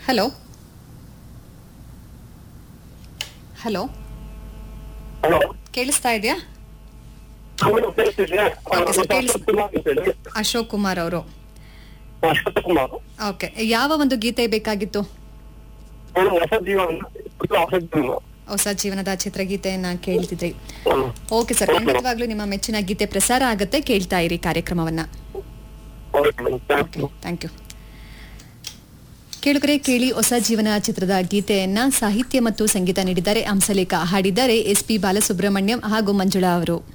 Hello hello hello ಕೇಳಿಸ್ತಾ ಇದೆಯಾ ಹೌದು, ಕೇಳ್ತಿದ್ಯಾ? ಓಕೆ ಸರ್, ಆ, ಕೇಳಿಸ್- ಅಶೋಕ್ ಕುಮಾರ್ ಅಂತ ಹೇಳಿ. ಅಶೋಕ್ ಕುಮಾರ್ ಅವರು ಅಶೋಕ್ ಕುಮಾರ್ ಓಕೆ ಯಾವ ಒಂದು ಗೀತೆ ಬೇಕಾಗಿತ್ತು ನಾನು ಹೊಸ ಜೀವನ ಹೊಸ ಜೀವನ ಹೊಸ ಜೀವನದ ಚಿತ್ರಗೀತೆಯನ್ನ ಕೇಳ್ತಿದ್ರಿ ಹ್ಮ್. ಓಕೆ ಸರ್ ಖಂಡಿತವಾಗ್ಲೂ ನಿಮ್ಮ ಮೆಚ್ಚಿನ ಗೀತೆ ಪ್ರಸಾರ ಆಗತ್ತೆ ಕೇಳ್ತಾ ಇರಿ ಕಾರ್ಯಕ್ರಮವನ್ನ okay madam, thank you. Thank you ಕೇಳುಗರೆ ಕೇಳಿ ಹೊಸ ಜೀವನ ಚಿತ್ರದ ಗೀತೆಯನ್ನ ಸಾಹಿತ್ಯ ಮತ್ತು ಸಂಗೀತ ನೀಡಿದ್ದಾರೆ ಹಂಸಲೇಖ ಹಾಡಿದ್ದಾರೆ ಎಸ್ ಪಿ ಬಾಲಸುಬ್ರಹ್ಮಣ್ಯಂ ಹಾಗೂ ಮಂಜುಳಾ ಅವರು